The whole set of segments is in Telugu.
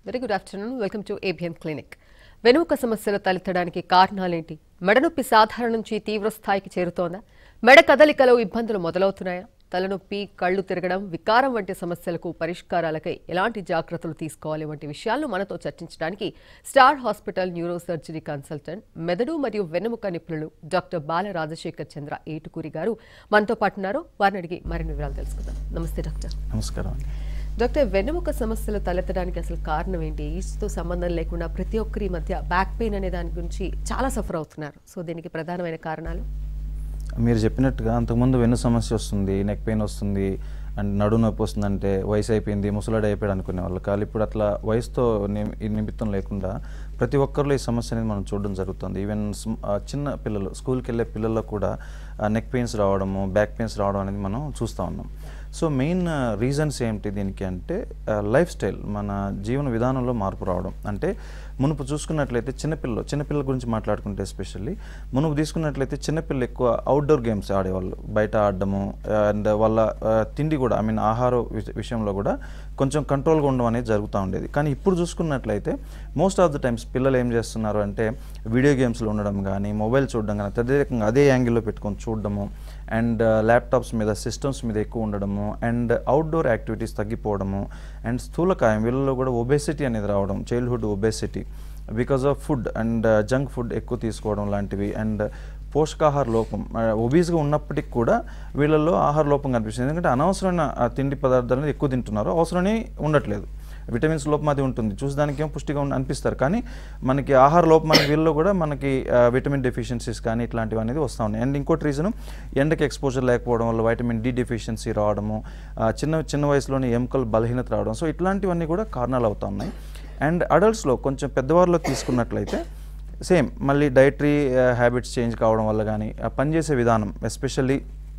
Very good afternoon welcome to ABN clinic వెనుక సమస్యలు తలెత్తడానికి కారణాలేంటి మెడనొప్పి సాధారణ నుంచి తీవ్ర స్థాయికి చేరుతోందా మెడ కదలికలో ఇబ్బందులు మొదలవుతున్నాయా తలనొప్పి కళ్ళు తిరగడం వికారం వంటి సమస్యలకు పరిష్కారాలకై ఎలాంటి జాగ్రత్తలు తీసుకోవాలి వంటి విషయాలను మనతో చర్చించడానికి star hospital neuro surgery consultant మెదడు మరియు వెన్నెముక నిపుణులు డాక్టర్ బాల రాజశేఖర్ చంద్ర ఏటుకూరి గారు మనతో పాటు ఉన్నారు వారిని అడిగి మరిన్ని వివరాలు తెలుసుకుందాం నమస్తే డాక్టర్ నమస్కారం అండి డాక్టర్ వెన్నెముక సమస్యలు తలెత్తడానికి అసలు కారణం ఏంటి ఏజ్తో సంబంధం లేకుండా ప్రతి ఒక్కరి మధ్య బ్యాక్ పెయిన్ అనే దాని గురించి చాలా సఫర్ అవుతున్నారు సో దీనికి ప్రధానమైన కారణాలు మీరు చెప్పినట్టుగా అంతకుముందు వెన్ను సమస్య వస్తుంది నెక్ పెయిన్ వస్తుంది అండ్ నడు నొప్పి వస్తుందంటే వయసు అయిపోయింది ముసలాడు అయిపోయాడు అనుకునే వాళ్ళు కానీ ఇప్పుడు అట్లా వయసుతో ని- ఈ నిమిత్తం లేకుండా ప్రతి ఒక్కరిలో ఈ సమస్య అనేది మనం చూడడం జరుగుతుంది ఈవెన్ స్మ్- ఆ చిన్న పిల్లలు స్కూల్కి వెళ్ళే పిల్లల్లో కూడా నెక్ పెయిన్స్ రావడము బ్యాక్ పెయిన్స్ రావడం అనేది మనం చూస్తూ ఉన్నాం సో మెయిన్ రీజన్స్ ఏమిటి దీనికి అంటే లైఫ్ స్టైల్ మన జీవన విధానంలో మార్పు రావడం అంటే మునుపు చూసుకున్నట్లయితే చిన్నపిల్లలు చిన్నపిల్లల గురించి మాట్లాడుకుంటే ఎస్పెషల్లీ మునుపు తీసుకున్నట్లయితే చిన్నపిల్లలు ఎక్కువ అవుట్డోర్ గేమ్స్ ఆడేవాళ్ళు బయట ఆడడము అండ్ వాళ్ళ ఆ, తిండి కూడా ఐ మీన్ ఆహార విష- విషయంలో కూడా కొంచెం కంట్రోల్గా ఉండడం అనేది జరుగుతూ ఉండేది కానీ ఇప్పుడు చూసుకున్నట్లయితే మోస్ట్ ఆఫ్ ద టైమ్స్ పిల్లలు ఏం చేస్తున్నారు అంటే వీడియో గేమ్స్లో ఉండడం కానీ మొబైల్ చూడడం కానీ తదేకంగా అదే యాంగిల్లో పెట్టుకొని చూడడము అండ్ ల్యాప్టాప్స్ మీద సిస్టమ్స్ మీద ఎక్కువ ఉండడము అండ్ అవుట్డోర్ యాక్టివిటీస్ తగ్గిపోవడము అండ్ స్థూలకాయం వీళ్ళలో కూడా ఒబేసిటీ అనేది రావడం childhood obesity because of food and junk food ఎక్కువ తీసుకోవడం లాంటివి అండ్ పోషకాహార లోపం ఒబీస్గా ఉన్నప్పటికీ కూడా వీళ్ళల్లో ఆహార లోపం కనిపిస్తుంది ఎందుకంటే అనవసరమైన ఆ, తిండి పదార్థాలను ఎక్కువ తింటున్నారు అవసరమే ఉండట్లేదు విటమిన్స్ లోపం అది ఉంటుంది చూసడానికి ఏమో పుష్టిగా ఉన్న అనిపిస్తారు కానీ మనకి ఆహార లోపం అనే వీళ్ళలో కూడా మనకి ఆ, విటమిన్ డెఫిషియన్సీస్ కానీ ఇట్లాంటివి అనేది వస్తూ ఉన్నాయి అండ్ ఇంకోటి రీజన్ ఎండకి ఎక్స్పోజర్ లేకపోవడం వల్ల వైటమిన్ డి డెఫిషియన్సీ రావడము ఆ, చిన్న చిన్న వయసులోనే ఎముకలు బలహీనత రావడం సో ఇట్లాంటివన్నీ కూడా కారణాలు అవుతా ఉన్నాయి అండ్ అడల్ట్స్లో కొంచెం పెద్దవారిలో తీసుకున్నట్లయితే సేమ్ మళ్ళీ డైటరీ హ్యాబిట్స్ చేంజ్ కావడం వల్ల కానీ ఆ పనిచేసే విధానం ఎస్పెషల్లీ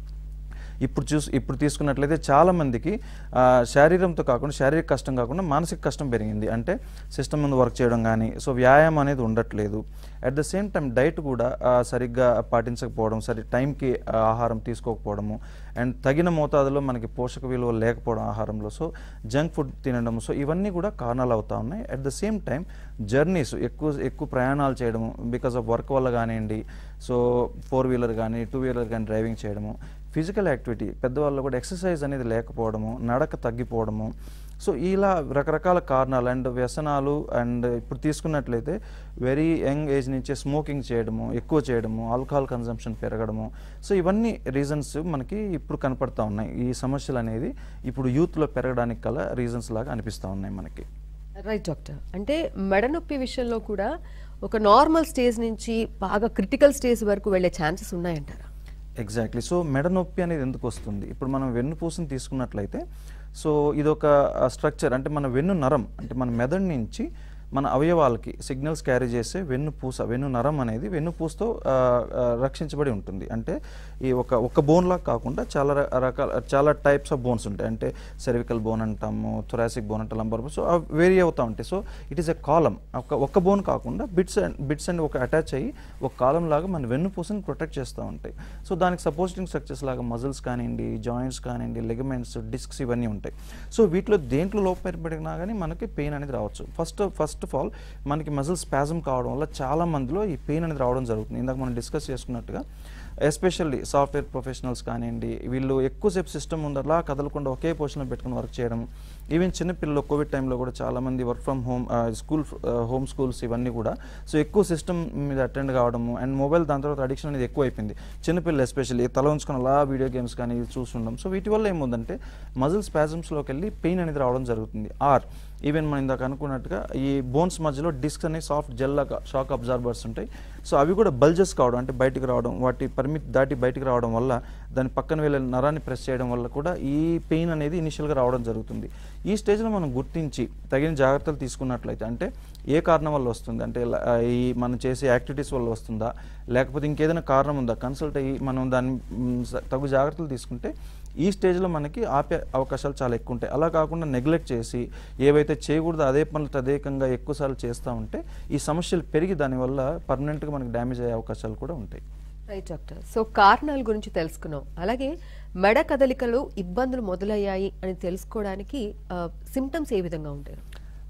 ఇప్పుడు చూసి ఇప్పుడు తీసుకున్నట్లయితే చాలామందికి ఆ, శారీరంతో కాకుండా శారీరక కష్టం కాకుండా మానసిక కష్టం పెరిగింది అంటే సిస్టమ్ ముందు వర్క్ చేయడం కానీ సో వ్యాయామం అనేది ఉండట్లేదు at the same time diet కూడా ఆ, సరిగ్గా పాటించకపోవడం సరి టైంకి ఆ, ఆహారం తీసుకోకపోవడము అండ్ తగిన మోతాదులో మనకి పోషక విలువలు లేకపోవడం ఆహారంలో సో జంక్ ఫుడ్ తినడం సో ఇవన్నీ కూడా కారణాలు అవుతా ఉన్నాయి at the same time journeys ఎక్కువ ఎక్కువ ప్రయాణాలు చేయడము బికాస్ ఆఫ్ వర్క్ వల్ల కానివ్వండి సో ఫోర్ వీలర్ కానీ టూ వీలర్ కానీ డ్రైవింగ్ చేయడము ఫిజికల్ యాక్టివిటీ పెద్దవాళ్ళు కూడా ఎక్సర్సైజ్ అనేది లేకపోవడము నడక తగ్గిపోవడము సో ఇలా రకరకాల కారణాలు అండ్ వ్యసనాలు అండ్ ఇప్పుడు తీసుకున్నట్లయితే వెరీ యంగ్ ఏజ్ నుంచే స్మోకింగ్ చేయడము ఎక్కువ చేయడము ఆల్కహాల్ కన్జంప్షన్ పెరగడము సో ఇవన్నీ రీజన్స్ మనకి ఇప్పుడు కనపడతా ఉన్నాయి ఈ సమస్యలు అనేది ఇప్పుడు యూత్లో పెరగడానికి గల రీజన్స్ లాగా అనిపిస్తూ ఉన్నాయి మనకి రైట్ డాక్టర్ అంటే మెడ నొప్పి విషయంలో కూడా ఒక నార్మల్ స్టేజ్ నుంచి బాగా క్రిటికల్ స్టేజ్ వరకు వెళ్ళే ఛాన్సెస్ ఉన్నాయంటారా ఎగ్జాక్ట్లీ సో మెడ నొప్పి అనేది ఎందుకు వస్తుంది ఇప్పుడు మనం వెన్నుపూసని తీసుకున్నట్లయితే సో ఇదొక స్ట్రక్చర్ అంటే మన వెన్ను నరం అంటే మన మెదడు నుంచి మన అవయవాలకి సిగ్నల్స్ క్యారీ చేసే వెన్నుపూస వెన్ను నరం అనేది వెన్నుపూసతో ఆ, ఆ, రక్షించబడి ఉంటుంది అంటే ఈ ఒక ఒక బోన్ లాగా కాకుండా చాలా ర- రకాల చాలా టైప్స్ ఆఫ్ బోన్స్ ఉంటాయి అంటే సెర్వికల్ బోన్ అంటాము థొరాసిక్ బోన్ అంటే లంబర్ బోన్ సో అవి వేరీ అవుతూ ఉంటాయి so it is a column ఒక ఒక బోన్ కాకుండా బిట్స్ అండ్ బిట్స్ అండ్ ఒక అటాచ్ అయ్యి ఒక కాలం లాగా మన వెన్నుపూసని ప్రొటెక్ట్ చేస్తూ ఉంటాయి సో దానికి సపోర్టింగ్ స్ట్రక్చర్స్ లాగా మజిల్స్ కానివ్వండి జాయింట్స్ కానివ్వండి లెగమెంట్స్ డిస్క్స్ ఇవన్నీ ఉంటాయి సో వీటిలో దేంట్లో లోపం ఏర్పడినా కానీ మనకి పెయిన్ అనేది రావచ్చు ఫస్ట్ ఫస్ట్ ఆఫ్ ఆల్ మనకి మజిల్ స్పాజం కావడం వల్ల చాలా మందిలో ఈ పెయిన్ అనేది రావడం జరుగుతుంది ఇందాక మనం డిస్కస్ చేసుకున్నట్టుగా ఎస్పెషల్లీ సాఫ్ట్వేర్ ప్రొఫెషనల్స్ కానివ్వండి వీళ్ళు ఎక్కువసేపు సిస్టమ్ ముందు అలా కదలకుండా ఒకే పొజిషన్లో పెట్టుకుని వర్క్ చేయడం ఈవెన్ చిన్నపిల్లలు కోవిడ్ టైంలో కూడా చాలామంది work from home school home schools ఇవన్నీ కూడా సో ఎక్కువ సిస్టమ్ మీద అటెండ్ కావడము అండ్ మొబైల్ దాని తర్వాత అడిక్షన్ అనేది ఎక్కువ అయిపోయింది చిన్నపిల్లలు ఎస్పెషల్లీ తల ఉంచుకొని అలా వీడియో గేమ్స్ కానీ ఇది చూస్తుండడం సో వీటి వల్ల ఏముందంటే మజిల్ స్పాజమ్స్లోకి వెళ్ళి పెయిన్ అనేది రావడం జరుగుతుంది ఆర్ ఈవెన్ మనం ఇందాక అనుకున్నట్టుగా ఈ బోన్స్ మధ్యలో డిస్క్ అనే సాఫ్ట్ జెల్ లాగా షాక్ అబ్జార్బర్స్ ఉంటాయి సో అవి కూడా బల్జెస్ కావడం అంటే బయటికి రావడం వాటి పరిమితి దాటి బయటికి రావడం వల్ల దాని పక్కన వెళ్ళే నరాన్ని ప్రెస్ చేయడం వల్ల కూడా ఈ పెయిన్ అనేది ఇనిషియల్గా రావడం జరుగుతుంది ఈ స్టేజ్లో మనం గుర్తించి తగిన జాగ్రత్తలు తీసుకున్నట్లయితే అంటే ఏ కారణం వల్ల వస్తుంది అంటే ల- ఆ, ఈ మనం చేసే యాక్టివిటీస్ వల్ల వస్తుందా లేకపోతే ఇంకేదైనా కారణం ఉందా కన్సల్ట్ అయ్యి మనం దాన్ని మ్, స- తగు జాగ్రత్తలు తీసుకుంటే ఈ స్టేజ్లో మనకి ఆపే అవకాశాలు చాలా ఎక్కువ ఉంటాయి అలా కాకుండా నెగ్లెక్ట్ చేసి ఏవైతే చేయకూడదో అదే పనులు తదేకంగా ఎక్కువసార్లు చేస్తూ ఉంటే ఈ సమస్యలు పెరిగి దానివల్ల పర్మనెంట్గా మనకి డ్యామేజ్ అయ్యే అవకాశాలు కూడా ఉంటాయి రైట్ డాక్టర్ సో కారణాల గురించి తెలుసుకున్నాం అలాగే మెడ కదలికలు ఇబ్బందులు మొదలయ్యాయి అని తెలుసుకోవడానికి సిమ్టమ్స్ ఏ విధంగా ఉంటాయి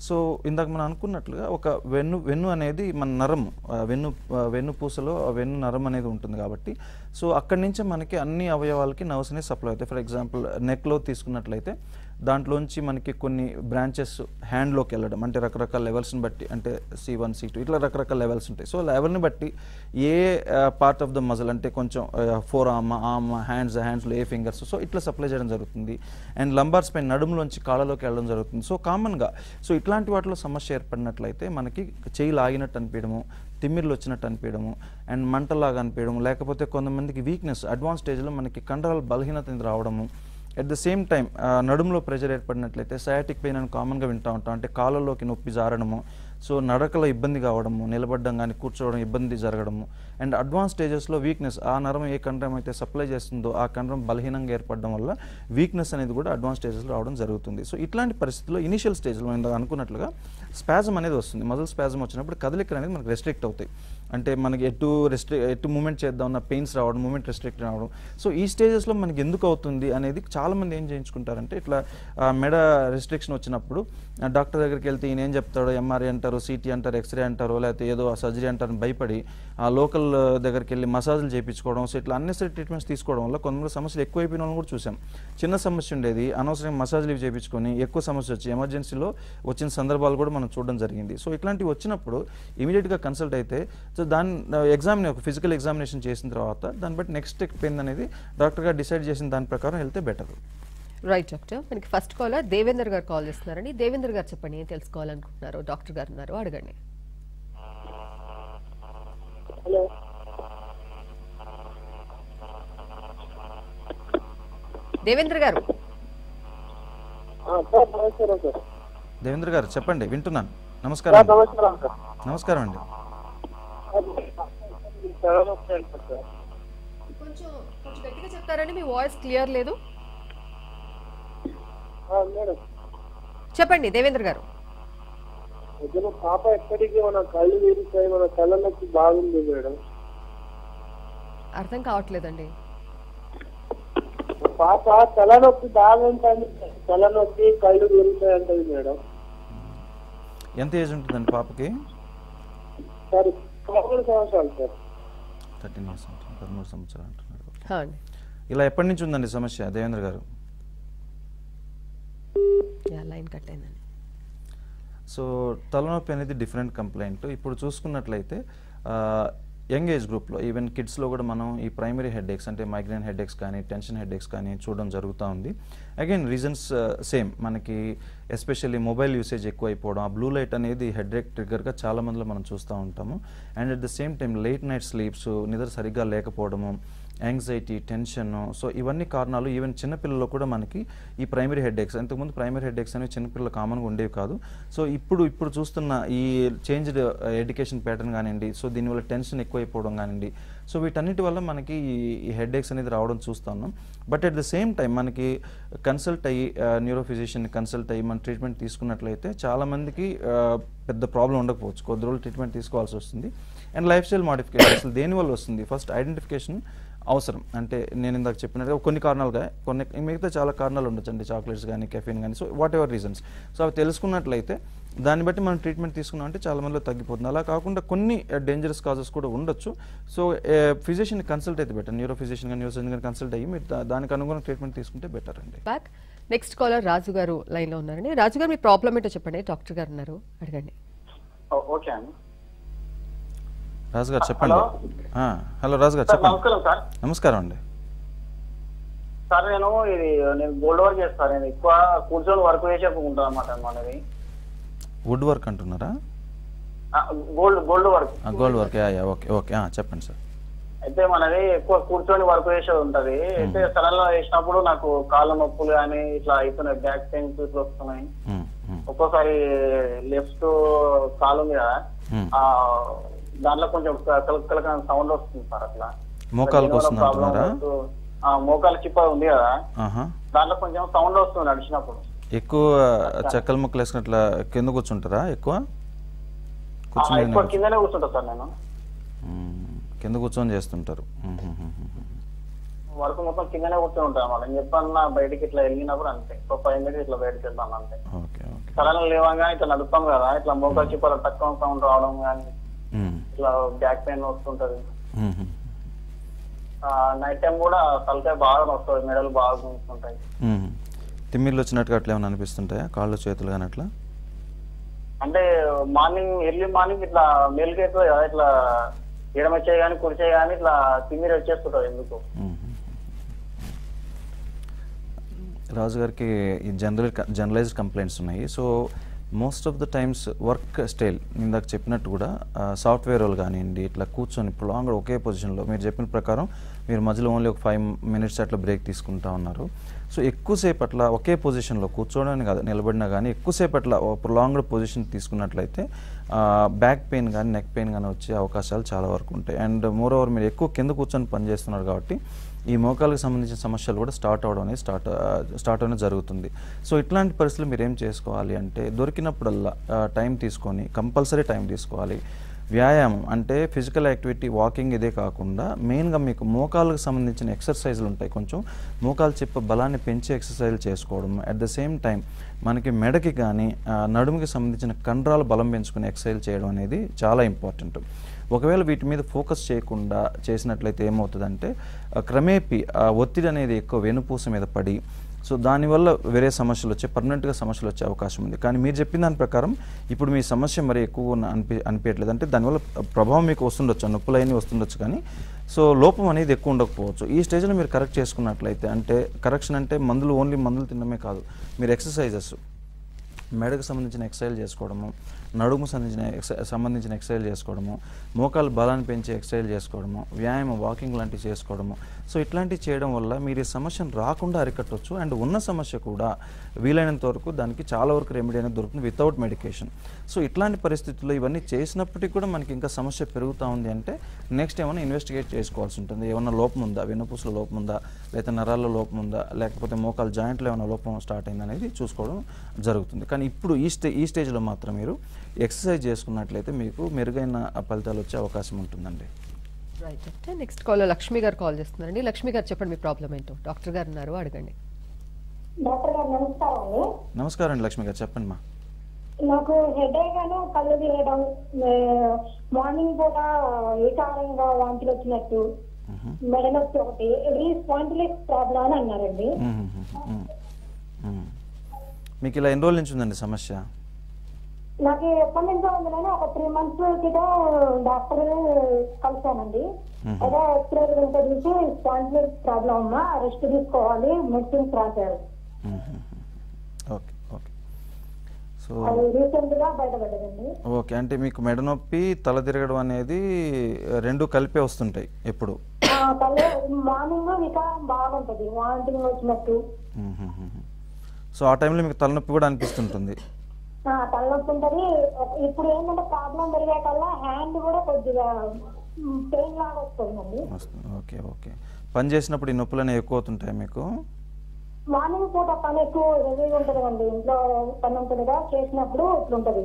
సో ఇందాక మనం అనుకున్నట్లుగా ఒక వెన్ను వెన్ను అనేది మన నరం ఆ వెన్ను ఆ వెన్ను పూసలో ఆ వెన్ను నరం అనేది ఉంటుంది కాబట్టి సో అక్కడి నుంచి మనకి అన్ని అవయవాలకి నర్వ్స్ అనేవి సప్లై అవుతాయి ఫర్ ఎగ్జాంపుల్ నెక్లో తీసుకున్నట్లయితే దాంట్లోంచి మనకి కొన్ని బ్రాంచెస్ హ్యాండ్లోకి వెళ్ళడం అంటే రకరకాల లెవెల్స్ని బట్టి అంటే సి వన్ సి టూ ఇట్లా రకరకాల లెవెల్స్ ఉంటాయి సో లెవెల్ని బట్టి ఏ పార్ట్ ఆఫ్ ద మజిల్ అంటే కొంచెం ఫోర్ ఆర్మ్ ఆర్మ్ హ్యాండ్స్ హ్యాండ్స్లో ఏ ఫింగర్స్ సో ఇట్లా సప్లై చేయడం జరుగుతుంది అండ్ లంబార్ స్పైన్ నడుములోంచి కాళ్ళలోకి వెళ్ళడం జరుగుతుంది సో కామన్గా సో ఇట్లాంటి వాటిలో సమస్య ఏర్పడినట్లయితే మనకి చేయి లాగినట్టు అనిపించడము తిమ్మిర్లు వచ్చినట్టు అనిపించడము అండ్ మంటలాగా అనిపించడము లేకపోతే కొంతమందికి వీక్నెస్ అడ్వాన్స్ స్టేజ్లో మనకి కండరాల బలహీనత అనేది రావడము అట్ ద సేమ్ టైం నడుములో ప్రెషర్ ఏర్పడినట్లయితే సయాటిక్ పెయిన్ అని కామన్గా వింటూ ఉంటాం అంటే కాళ్ళలోకి నొప్పి జారడము సో నడకలో ఇబ్బంది కావడము నిలబడడం కానీ కూర్చోవడం ఇబ్బంది జరగడము అండ్ అడ్వాన్స్ స్టేజెస్లో వీక్నెస్ ఆ నరం ఏ కండరం అయితే సప్లై చేస్తుందో ఆ కండరం బలహీనంగా ఏర్పడడం వల్ల వీక్నెస్ అనేది కూడా అడ్వాన్స్ స్టేజెస్లో రావడం జరుగుతుంది సో ఇట్లాంటి పరిస్థితుల్లో ఇనిషియల్ స్టేజ్లో ఇందాక అనుకున్నట్లుగా స్పాజం అనేది వస్తుంది మజిల్ స్పాజం వచ్చినప్పుడు కదలికలు అనేది మనకు రెస్ట్రిక్ట్ అవుతాయి అంటే మనకి ఎటు రెస్ట్రి ఎటు మూమెంట్ చేద్దాం ఉన్న పెయిన్స్ రావడం మూమెంట్ రెస్ట్రిక్ట్ రావడం సో ఈ స్టేజెస్లో మనకి ఎందుకు అవుతుంది అనేది చాలామంది ఏం చేయించుకుంటారంటే ఇట్లా ఆ, మెడ రెస్ట్రిక్షన్ వచ్చినప్పుడు ఆ, డాక్టర్ దగ్గరికి వెళ్తే ఈయన ఏం చెప్తాడో ఎంఆర్ఐ అంటారు సిటీ అంటారు ఎక్స్రే అంటారు లేకపోతే ఏదో సర్జరీ అంటారని భయపడి ఆ లోకల్ దగ్గరికి వెళ్ళి మసాజులు చేయించుకోవడం సో ఇట్లా అన్నెసరీ ట్రీట్మెంట్స్ తీసుకోవడం వల్ల కొంతమంది సమస్యలు ఎక్కువైపోయిన వాళ్ళని కూడా చూసాం చిన్న సమస్య ఉండేది అనవసరంగా మసాజులు ఇవి చేయించుకొని ఎక్కువ సమస్య వచ్చి ఎమర్జెన్సీలో వచ్చిన సందర్భాలు కూడా మనం చూడడం జరిగింది సో ఇట్లాంటివి వచ్చినప్పుడు ఇమీడియట్గా కన్సల్ట్ అయితే సో దాని ఎగ్జామిన్ ఒక ఫిజికల్ ఎగ్జామినేషన్ చేసిన తర్వాత దాన్ని బట్టి నెక్స్ట్ స్టెప్ ఏందనేది డాక్టర్ గారు డిసైడ్ చేసిన దాని ప్రకారం వెళ్తే బెటర్ రైట్ డాక్టర్ మనకి ఫస్ట్ కాలర్ దేవేందర్ గారు కాల్ చేస్తున్నారండి దేవేందర్ గారు చెప్పండి ఏం తెలుసుకోవాలనుకుంటున్నారు డాక్టర్ గారు ఉన్నారు అడగండి హలో దేవేంద్ర గారు ఆ, సార్ నమస్కారం సార్ దేవేంద్ర గారు చెప్పండి వింటున్నాను సార్ నమస్కారం అండి. నమస్కారం సార్ నమస్కారం అండి చాలా నమస్కారం సార్ కొంచెం కొంచెం గట్టిగా చెప్తారండి మీ వాయిస్ క్లియర్ లేదు ఆ, మేడం చెప్పండి దేవేంద్ర గారు పొద్దున పాప ఎప్పటికీ మన కళ్ళు విరుగుతాయి మన కళ్ళ నొప్పి బాగుంది మేడం అర్థం కావట్లేదండి పాప తలనొప్పి బాగుంటుంది తలనొప్పి కళ్ళు విరుగుతాయి అంటది మేడం ఎంత ఏజ్ ఉంటుందండి పాపకి సార్ పదమూడు సంవత్సరాలు సార్ థర్టీన్ ఇయర్స్ ఉంటుంది పదమూడు సంవత్సరాలు అంటున్నారు హా అండి ఇలా ఎప్పటి నుంచి ఉందండి సమస్య దేవేంద్ర గారు యా, లైన్ కట్ అయిందండి సో తలనొప్పి అనేది డిఫరెంట్ కంప్లైంట్ ఇప్పుడు చూసుకున్నట్లయితే యంగ్ ఏజ్ గ్రూప్లో ఈవెన్ కిడ్స్లో కూడా మనం ఈ ప్రైమరీ హెడ్ఏక్స్ అంటే మైగ్రేన్ హెడ్ఏక్స్ కానీ టెన్షన్ హెడ్ఏక్స్ కానీ చూడడం జరుగుతూ ఉంది అగైన్ రీజన్స్ సేమ్ మనకి ఎస్పెషల్లీ మొబైల్ యూసేజ్ ఎక్కువ అయిపోవడం ఆ బ్లూ లైట్ అనేది హెడ్ఏక్ ట్రిగ్గర్గా చాలా మందిలో మనం చూస్తూ ఉంటాము and at the same time late night sleeps నిద్ర సరిగ్గా లేకపోవడము యాంగ్జైటీ టెన్షన్ సో ఇవన్నీ కారణాలు ఈవెన్ చిన్నపిల్లల్లో కూడా మనకి ఈ ప్రైమరీ హెడ్ఏక్స్ ఇంతకుముందు ప్రైమరీ హెడ్ఏక్స్ అనేవి చిన్నపిల్లలు కామన్గా ఉండేవి కాదు సో ఇప్పుడు ఇప్పుడు చూస్తున్న ఈ చేంజ్డ్ ఎడ్యుకేషన్ ప్యాటర్న్ కానివ్వండి సో దీనివల్ల టెన్షన్ ఎక్కువైపోవడం కానివ్వండి సో వీటన్నిటి వల్ల మనకి ఈ- ఈ హెడ్ఏక్స్ అనేది రావడం చూస్తా ఉన్నాం but at the same time మనకి కన్సల్ట్ అయ్యి న్యూరో ఫిజిషియన్ కన్సల్ట్ అయ్యి మన ట్రీట్మెంట్ తీసుకున్నట్లయితే చాలామందికి పెద్ద ప్రాబ్లం ఉండకపోవచ్చు కొద్ది రోజులు ట్రీట్మెంట్ తీసుకోవాల్సి వస్తుంది అండ్ లైఫ్ స్టైల్ మాడిఫికేషన్ అసలు దేనివల్ల వస్తుంది ఫస్ట్ ఐడెంటిఫికేషన్ అవసరం అంటే నేను ఇందాక చెప్పినట్టుగా కొన్ని కారణాలుగా కొన్ని మిగతా చాలా కారణాలు ఉండొచ్చు అండి చాక్లెట్స్ కానీ కెఫీన్ కానీ so whatever reasons so అవి తెలుసుకున్నట్లయితే దాన్ని బట్టి మనం ట్రీట్మెంట్ తీసుకున్నాం అంటే చాలా మందిలో తగ్గిపోతుంది అలా కాకుండా కొన్ని డేంజరస్ కాజెస్ కూడా ఉండొచ్చు సో ఫిజిషియన్ కన్సల్ట్ అయితే బెటర్ న్యూరో ఫిజిషియన్ కానీ న్యూరో సర్జన్ కానీ కన్సల్ట్ అయ్యి మీరు దా- దానికి అనుగుణంగా ట్రీట్మెంట్ తీసుకుంటే బెటర్ అండి బ్యాక్ నెక్స్ట్ కాలర్ రాజు గారు లైన్ లో ఉన్నారండి రాజు గారు మీ ప్రాబ్లం ఏంటో చెప్పండి డాక్టర్ గారు ఉన్నారు అడగండి ఓ- ఓకే అండి రాజు గారు చెప్పండి హలో. ఆ, హలో రాజు గారు సార్ చెప్పండి నమస్కారం సార్ నమస్కారం అండి సార్ నేను ఇది నేను గోల్డ్ వర్క్ చేస్తాను నేను ఎక్కువ కూర్చొని వర్క్ చేసే ఉంటాను అనమాట మనది వుడ్ వర్క్ అంటున్నారా gold gold work gold work yeah yeah okay okay ఆ, చెప్పండి సార్ అయితే మనది ఎక్కువ కూర్చొని వర్క్ చేసేది ఉంటది అయితే సడన్ గా చేసినప్పుడు నాకు కాళ్ళ నొప్పులు కానీ ఇట్లా అవుతున్నాయి బ్యాక్ పెయిన్స్ ఇట్లా వస్తున్నాయి ఉమ్, ఉమ్, ఒక్కోసారి లెఫ్ట్ కాలు ఉంది కదా ఉమ్. ఆ దాంట్లో కొంచెం కలకల సౌండ్ వస్తుంది సార్ అట్లా మోకాళ్ళకి దీనివల్ల వస్తుంది problem అంటున్నారా వస్తూ- ఆ, మోకాలు చిప్ప ఉంది కదా ఆహా దాంట్లో కొంచెం సౌండ్ వస్తుంది నడిచినప్పుడు ఎక్కువ చెక్కల ముక్కలు వేసుకున్నట్ల కింద కూర్చుంటారా ఎక్కువ ఆ, కూర్చుని ఎక్కువ కిందనే కూర్చుంటా సార్ నేను ఉమ్, కింద కూర్చొని చేస్తుంటారు ఉమ్, ఉమ్, ఉమ్, ఉమ్. వర్క్ మొత్తం కిందనే కూర్చొని ఉంటాను అన్నమాట నేను చెప్పాను బయటికి ఇట్లా వెళ్ళినప్పుడు అంతే ఒక ఫైవ్ మినిట్స్ ఇట్లా బయటకు వెళ్తాను అంతే ఓకే ఓకే సడన్ లేవగా ఇట్లా నడుస్తాం కదా ఇట్లా మోకాలు చిప్పలు తక్కువ సౌండ్ రావడం కానీ మ్మ్. ఇట్లా బ్యాక్ పెయిన్ వస్తుంటది మ్మ్. నైట్ టైం కూడా తలకాయ బాగా వస్తుంది మెడలు బాగా గుంజుతుంటాయి మ్మ్. తిమ్మిర్లు వచ్చినట్టుగా అట్లా ఏమైనా అనిపిస్తుంటాయా కాళ్ళు చేతులు కానీ అట్లా అంటే మార్నింగ్ ఎర్లీ మార్నింగ్ ఇట్లా మెలికి అవుతుంది కదా ఇట్లా ఎడమ చేయి కానీ కుడి చేయి కానీ ఇట్లా తిమ్మిరి వచ్చేస్తుంటది ఎందుకు మ్మ్. రాజు గారికి ఈ జనరల్ జనరలైజ్డ్ కంప్లైంట్స్ ఉన్నాయి so most of the times work style ఇందాక చెప్పినట్టు కూడా సాఫ్ట్వేర్ వాళ్ళు కానివ్వండి ఇట్లా కూర్చొని లాంగ్ ఒకే పొజిషన్లో మీరు చెప్పిన ప్రకారం మీరు మధ్యలో ఓన్లీ ఒక ఫైవ్ మినిట్స్ అట్లా బ్రేక్ తీసుకుంటా ఉన్నారు సో ఎక్కువసేపు అట్లా ఒకే పొజిషన్లో కూర్చోవడానికి కాదు నిలబడినా కానీ ఎక్కువసేపు అట్లా ప్రొలాంగ్డ్ పొజిషన్ తీసుకున్నట్లయితే బ్యాక్ పెయిన్ కానీ నెక్ పెయిన్ కానీ వచ్చే అవకాశాలు చాలా వరకు ఉంటాయి అండ్ మోర్ ఓవర్ మీరు ఎక్కువ కింద కూర్చొని పని చేస్తున్నారు కాబట్టి ఈ మోకాలకు సంబంధించిన సమస్యలు కూడా స్టార్ట్ అవడం అనేది స్టార్ట్ స్టార్ట్ అవడం జరుగుతుంది సో ఇట్లాంటి పరిస్థితులు మీరు ఏం చేసుకోవాలి అంటే దొరికినప్పుడల్లా ఆ, టైం తీసుకొని కంపల్సరీ టైం తీసుకోవాలి వ్యాయామం అంటే ఫిజికల్ యాక్టివిటీ వాకింగ్ ఇదే కాకుండా మెయిన్గా మీకు మోకాళ్ళకు సంబంధించిన ఎక్సర్సైజులు ఉంటాయి కొంచెం మోకాలు చెప్ప బలాన్ని పెంచే ఎక్సర్సైజులు చేసుకోవడం అట్ ద సేమ్ టైం మనకి మెడకి కానీ ఆ, నడుముకి సంబంధించిన కండరాల బలం పెంచుకునే ఎక్సర్సైజ్ చేయడం అనేది చాలా ఇంపార్టెంట్ ఒకవేళ వీటి మీద ఫోకస్ చేయకుండా చేసినట్లయితే ఏమవుతుందంటే ఆ, క్రమేపీ ఆ ఒత్తిడి అనేది ఎక్కువ వెనుపూస మీద పడి సో దానివల్ల వేరే సమస్యలు వచ్చే పర్మనెంట్గా సమస్యలు వచ్చే అవకాశం ఉంది కానీ మీరు చెప్పిన దాని ప్రకారం ఇప్పుడు మీ సమస్య మరి ఎక్కువ ఉన్న- అనిపి అనిపించట్లేదు అంటే దానివల్ల ప్రభావం మీకు వస్తుండొచ్చు ఆ నొప్పులైన వస్తుండొచ్చు కానీ సో లోపం అనేది ఎక్కువ ఉండకపోవచ్చు ఈ స్టేజ్లో మీరు కరెక్ట్ చేసుకున్నట్లయితే అంటే కరెక్షన్ అంటే మందులు ఓన్లీ మందులు తినడమే కాదు మీరు ఎక్సర్సైజెస్ మెడకు సంబంధించిన ఎక్సర్సైజ్ చేసుకోవడము నడుము సంబంధించిన ఎక్స సంబంధించిన ఎక్సర్సైజ్ చేసుకోవడము మోకాలు బలాన్ని పెంచే ఎక్సర్సైజ్ చేసుకోవడము వ్యాయామం వాకింగ్ లాంటివి చేసుకోవడము సో ఇట్లాంటివి చేయడం వల్ల మీరు ఈ సమస్యను రాకుండా అరికట్టవచ్చు అండ్ ఉన్న సమస్య కూడా వీలైనంత వరకు దానికి చాలా వరకు రెమెడీ అనేది దొరుకుతుంది వితౌట్ మెడికేషన్ సో ఇట్లాంటి పరిస్థితుల్లో ఇవన్నీ చేసినప్పటికీ కూడా మనకి ఇంకా సమస్య పెరుగుతూ ఉంది అంటే నెక్స్ట్ ఏమైనా ఇన్వెస్టిగేట్ చేసుకోవాల్సి ఉంటుంది ఏమైనా లోపం ఉందా వెన్నుపూసలో లోపం ఉందా లేకపోతే నరాల్లో లోపం ఉందా లేకపోతే మోకాలు జాయింట్లో ఏమైనా లోపం స్టార్ట్ అయింది అనేది చూసుకోవడం జరుగుతుంది కానీ ఇప్పుడు ఈ స్టే ఈ స్టేజ్లో మాత్రం మీరు ఎక్సర్సైజ్ చేసుకున్నట్లయితే మీకు మెరుగైన ఫలితాలు వచ్చే అవకాశం ఉంటుందండి రైట్ అంటే నెక్స్ట్ కాల్లో లక్ష్మి గారు కాల్ చేస్తున్నారండి లక్ష్మి గారు చెప్పండి మీ ప్రాబ్లం ఏంటో డాక్టర్ గారు ఉన్నారు అడగండి డాక్టర్ గారు నమస్కారం అండి నమస్కారం అండి లక్ష్మి గారు చెప్పండి మా నాకు హెడేక్ గాను కళ్ళు తిరగడం మార్నింగ్ పూట వికారంగా వాంతులు వచ్చినట్టు మ్మ్. మెడ నొప్పి ఒకటి ఇది స్పాంటిలిక్ ప్రాబ్లం అని అన్నారండి మ్మ్, మ్మ్, మ్మ్, మ్మ్. మీకు ఇలా ఎన్ని రోజుల నుంచి ఉందండి సమస్య నాకు ఎప్పటి నుంచో ఉంది కానీ ఒక త్రీ మంత్స్ క్రితం డాక్టర్ కలిసానండి మ్మ్. అదే ఎక్స్రే గురించి చూసి స్పాంటిలిక్ ప్రాబ్లం అమ్మా రెస్ట్ తీసుకోవాలి మెడిసిన్స్ రాశారు మ్మ్, మ్మ్, మ్మ్. ఓకే ఓకే సో అది రీసెంట్ గా బయటపడ్డదండి ఓకే అంటే మీకు మెడ నొప్పి తల తిరగడం అనేది రెండు కలిపే వస్తుంటాయి ఎప్పుడు ఆ, తల మార్నింగ్ వికారం బాగుంటది వాంటింగ్ వచ్చినట్టు మ్మ్, మ్మ్, మ్మ్. సో ఆ టైంలో మీకు తలనొప్పి కూడా అనిపిస్తుంటుంది ఆ, తలనొప్పి ఉంటది ఒక- ఇప్పుడు ఏంటంటే ప్రాబ్లం పెరిగే కల్లా హ్యాండ్ కూడా కొద్దిగా పెయిన్ లాగా వస్తుందండి వస్తుంది ఓకే ఓకే పని చేసినప్పుడు ఈ నొప్పులు అనేవి ఎక్కువ అవుతుంటాయి మీకు మార్నింగ్ పూట పని ఎక్కువ హెవీగా ఉంటది అండి ఇంట్లో పని ఉంటుందిగా చేసినప్పుడు ఇట్లుంటది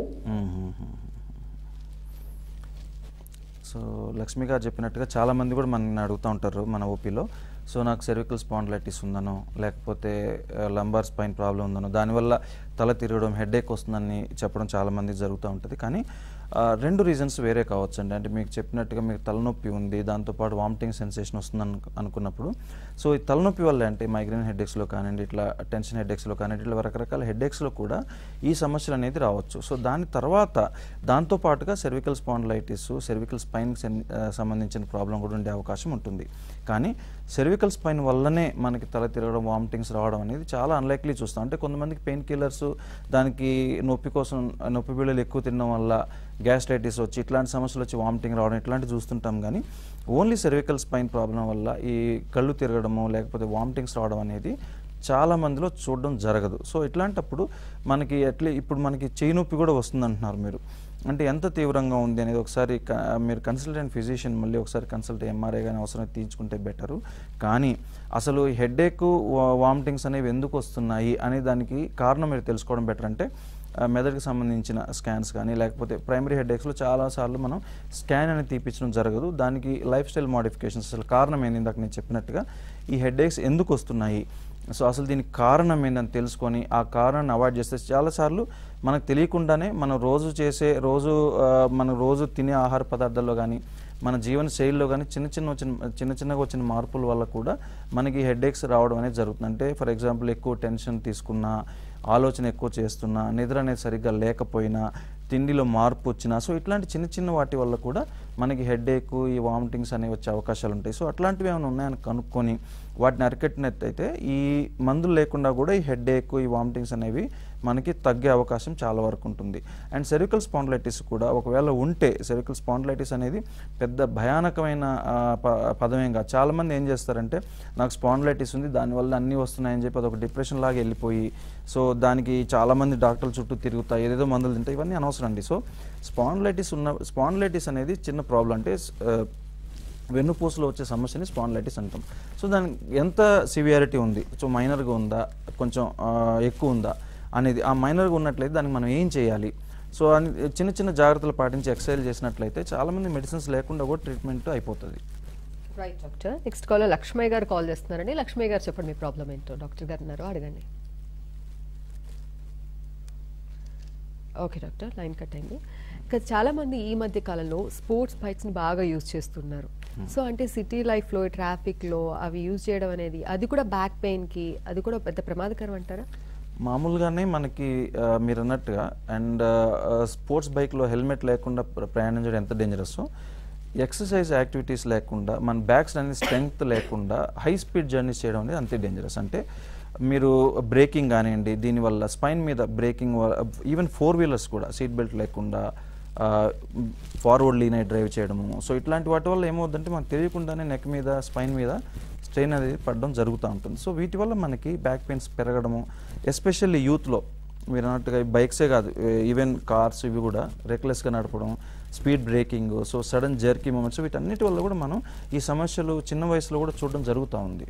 సో లక్ష్మి గారు చెప్పినట్టుగా చాలామంది కూడా మనల్ని అడుగుతూ ఉంటారు మన ఓపీలో సో నాకు సెర్వికల్ స్పాండ్లైటిస్ ఉందనో లేకపోతే లంబార్ స్పైన్ ప్రాబ్లం ఉందనో దానివల్ల తల తిరగడం హెడేక్ వస్తుందని చెప్పడం చాలామంది జరుగుతూ ఉంటుంది కానీ ఆ, రెండు రీజన్స్ వేరే కావచ్చు అండి అంటే మీకు చెప్పినట్టుగా మీకు తలనొప్పి ఉంది దాంతోపాటు వామిటింగ్ సెన్సేషన్ వస్తుంది అను అనుకున్నప్పుడు సో ఈ తలనొప్పి వల్ల అంటే మైగ్రేన్ హెడేక్స్లో కానివ్వండి ఇట్లా టెన్షన్ హెడేక్స్లో కానివ్వండి ఇట్లా రకరకాల హెడేక్స్లో కూడా ఈ సమస్యలు అనేది రావచ్చు సో దాని తర్వాత దాంతోపాటుగా సెర్వికల్ స్పాండ్లైటిస్ సెర్వికల్ స్పైన్ సంబంధించిన ప్రాబ్లం కూడా ఉండే అవకాశం ఉంటుంది కానీ సెర్వికల్ స్పైన్ వల్లనే మనకి తల తిరగడం వామిటింగ్స్ రావడం అనేది చాలా అన్లైక్లీ చూస్తాం అంటే కొంతమందికి పెయిన్ కిల్లర్స్ దానికి నొప్పి కోసం నొప్పి బిళ్ళలు ఎక్కువ తినడం వల్ల గ్యాస్ట్రైటిస్ వచ్చి ఇట్లాంటి సమస్యలు వచ్చి వామిటింగ్ రావడం ఇట్లాంటివి చూస్తుంటాం కానీ ఓన్లీ సెర్వికల్ స్పైన్ ప్రాబ్లం వల్ల ఈ కళ్ళు తిరగడము లేకపోతే వామిటింగ్స్ రావడం అనేది చాలా మందిలో చూడడం జరగదు సో ఇట్లాంటప్పుడు మనకి అట్లీ ఇప్పుడు మనకి చేయి నొప్పి కూడా వస్తుంది అంటున్నారు మీరు అంటే ఎంత తీవ్రంగా ఉంది అనేది ఒకసారి క- మీరు కన్సల్టెంట్ ఫిజిషియన్ మళ్ళీ ఒకసారి కన్సల్ట్ ఎంఆర్ఐ కానీ అవసరం తీయించుకుంటే బెటరు కానీ అసలు హెడేక్ వామిటింగ్స్ అనేవి ఎందుకు వస్తున్నాయి అనే దానికి కారణం మీరు తెలుసుకోవడం బెటర్ అంటే ఆ, మెదడుకి సంబంధించిన స్కాన్స్ కానీ లేకపోతే ప్రైమరీ హెడేక్స్లో చాలాసార్లు మనం స్కాన్ అనేది తీపించడం జరగదు దానికి లైఫ్ స్టైల్ మోడిఫికేషన్స్ అసలు కారణం ఏంది ఇందాక నేను చెప్పినట్టుగా ఈ హెడేక్స్ ఎందుకు వస్తున్నాయి సో అసలు దీనికి కారణం ఏందని తెలుసుకొని ఆ కారణాన్ని అవాయిడ్ చేస్తే చాలాసార్లు మనకు తెలియకుండానే మనం రోజు చేసే రోజు ఆ, మనం రోజు తినే ఆహార పదార్థాల్లో కానీ మన జీవన శైలిలో కానీ చిన్న చిన్న వచ్చిన చిన్న చిన్నగా వచ్చిన మార్పుల వల్ల కూడా మనకి హెడేక్స్ రావడం అనేది జరుగుతుంది అంటే ఫర్ ఎగ్జాంపుల్ ఎక్కువ టెన్షన్ తీసుకున్నా ఆలోచన ఎక్కువ చేస్తున్నా నిద్ర అనేది సరిగ్గా లేకపోయినా తిండిలో మార్పు వచ్చినా సో ఇట్లాంటి చిన్న చిన్న వాటి వల్ల కూడా మనకి హెడేక్ ఈ వామిటింగ్స్ అనేవి వచ్చే అవకాశాలు ఉంటాయి సో అట్లాంటివి ఏమైనా ఉన్నాయని కనుక్కొని వాటిని అరికట్టినట్టయితే ఈ మందులు లేకుండా కూడా ఈ హెడేక్ ఈ వామిటింగ్స్ అనేవి మనకి తగ్గే అవకాశం చాలా వరకు ఉంటుంది అండ్ సెరికల్ స్పాండ్లైటిస్ కూడా ఒకవేళ ఉంటే సెరికల్ స్పాండ్లైటిస్ అనేది పెద్ద భయానకమైన ఆ, ప- పదమేం కాదు చాలామంది ఏం చేస్తారంటే నాకు స్పాండ్లైటిస్ ఉంది దానివల్ల అన్నీ వస్తున్నాయని చెప్పి అదొక డిప్రెషన్ లాగా వెళ్ళిపోయి సో దానికి చాలామంది డాక్టర్ల చుట్టూ తిరుగుతాయి ఏదేదో మందులు తింటాయి ఇవన్నీ అనవసరం అండి సో స్పాండ్లైటిస్ ఉన్న స్పాండ్లైటిస్ అనేది చిన్న ప్రాబ్లం అంటే ఆ, వెన్నుపూసలో వచ్చే సమస్యని స్పాండ్లైటిస్ అంటాం సో దానికి ఎంత సివియారిటీ ఉంది సో మైనర్గా ఉందా కొంచెం ఆ, ఎక్కువ ఉందా అనేది ఆ మైనర్గా ఉన్నట్లయితే దానికి మనం ఏం చేయాలి సో అని చిన్న చిన్న జాగ్రత్తలు పాటించి ఎక్సర్సైజ్ చేసినట్లయితే చాలామంది మెడిసిన్స్ లేకుండా కూడా ట్రీట్మెంట్ అయిపోతుంది right doctor next call Lakshmaiah గారు కాల్ చేస్తున్నారండి లక్ష్మయ్య గారు చెప్పండి మీ ప్రాబ్లం ఏంటో డాక్టర్ గారు ఉన్నారు అడగండి ఓకే డాక్టర్ లైన్ కట్ అయింది ఇంకా చాలా మంది ఈ మధ్య కాలంలో స్పోర్ట్స్ బైక్స్ని బాగా యూజ్ చేస్తున్నారు సో అంటే సిటీ లైఫ్లో ట్రాఫిక్లో అవి యూజ్ చేయడం అనేది అది కూడా బ్యాక్ పెయిన్కి అది కూడా పెద్ద ప్రమాదకరం అంటారా మామూలుగానే మనకి ఆ, మీరు అన్నట్టుగా అండ్ స్పోర్ట్స్ బైక్లో హెల్మెట్ లేకుండా ప్ర- ప్రయాణించడం ఎంత డేంజరస్ ఎక్సర్సైజ్ యాక్టివిటీస్ లేకుండా మన బ్యాక్స్ అనేది స్ట్రెంగ్త్ లేకుండా హై స్పీడ్ జర్నీస్ చేయడం అనేది అంతే డేంజరస్ అంటే మీరు బ్రేకింగ్ కానివ్వండి దీనివల్ల స్పైన్ మీద బ్రేకింగ్ ఈవెన్ ఫోర్ వీలర్స్ కూడా సీట్ బెల్ట్ లేకుండా ఫార్వర్డ్ లీన్ అయి డ్రైవ్ చేయడము సో ఇట్లాంటి వాటి వల్ల ఏమవుతుందంటే మనకు తెలియకుండానే నెక్ మీద స్పైన్ మీద స్ట్రెయిన్ అనేది పడడం జరుగుతూ ఉంటుంది సో వీటి వల్ల మనకి బ్యాక్ పెయిన్స్ పెరగడము ఎస్పెషల్లీ యూత్లో మీరు అన్నట్టుగా బైక్సే కాదు ఈవెన్ కార్స్ ఇవి కూడా రెక్లెస్గా నడపడం speed braking so sudden jerky movements వీటన్నిటి వల్ల కూడా మనం ఈ సమస్యలు చిన్న వయసులో కూడా చూడడం జరుగుతూ ఉంది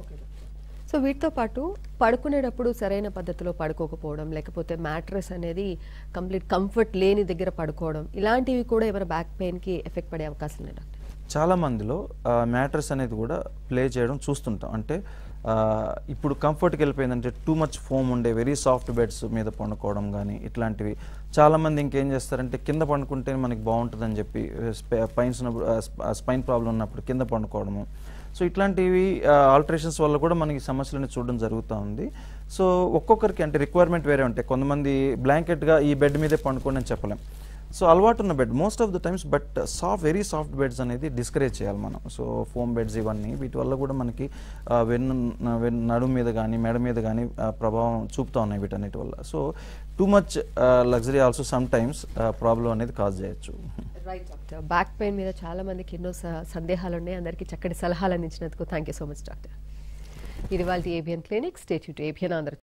సో వీటితో పాటు పడుకునేటప్పుడు సరైన పద్ధతిలో పడుకోకపోవడం లేకపోతే మ్యాట్రెస్ అనేది కంప్లీట్ కంఫర్ట్ లేని దగ్గర పడుకోవడం ఇలాంటివి కూడా ఏమైనా బ్యాక్ పెయిన్కి ఎఫెక్ట్ పడే అవకాశం లేదు డాక్టర్ చాలా మందిలో మ్యాటర్స్ అనేది కూడా ప్లే చేయడం చూస్తుంటాం అంటే ఆ, ఇప్పుడు కంఫర్ట్కి వెళ్ళిపోయిందంటే టూ మచ్ ఫోమ్ ఉండే వెరీ సాఫ్ట్ బెడ్స్ మీద పండుకోవడం కానీ ఇట్లాంటివి చాలామంది ఇంకేం చేస్తారంటే కింద పండుకుంటే మనకి బాగుంటుందని చెప్పి పైన్స్ స్పైన్ ప్రాబ్లం ఉన్నప్పుడు కింద పండుకోవడము సో ఇట్లాంటివి ఆల్టరేషన్స్ వల్ల కూడా మనకి సమస్యలను చూడడం జరుగుతూ ఉంది సో ఒక్కొక్కరికి అంటే రిక్వైర్మెంట్ వేరే ఉంటాయి కొంతమంది బ్లాంకెట్గా ఈ బెడ్ మీదే పండుకోండి అని చెప్పలేం సో అలవాటు ఉన్న bed most of the times but soft very soft beds అనేది డిస్కరేజ్ చేయాలి మనం సో ఫోమ్ బెడ్స్ ఇవన్నీ వీటి వల్ల కూడా మనకి ఆ, వెన్ను వెన్ను నడుము మీద కానీ మెడ మీద కానీ ప్రభావం చూపుతూ ఉన్నాయి వీటన్నిటి వల్ల so too much luxury also sometimes problem అనేది కాజ్ చేయొచ్చు రైట్ డాక్టర్ బ్యాక్ పెయిన్ మీద చాలా మందికి ఎన్నో స- సందేహాలు ఉన్నాయి అందరికీ చక్కటి సలహాలు అందించినందుకు thank you so much doctor ఇది వాళ్ళ ABN clinic state ABN Andhra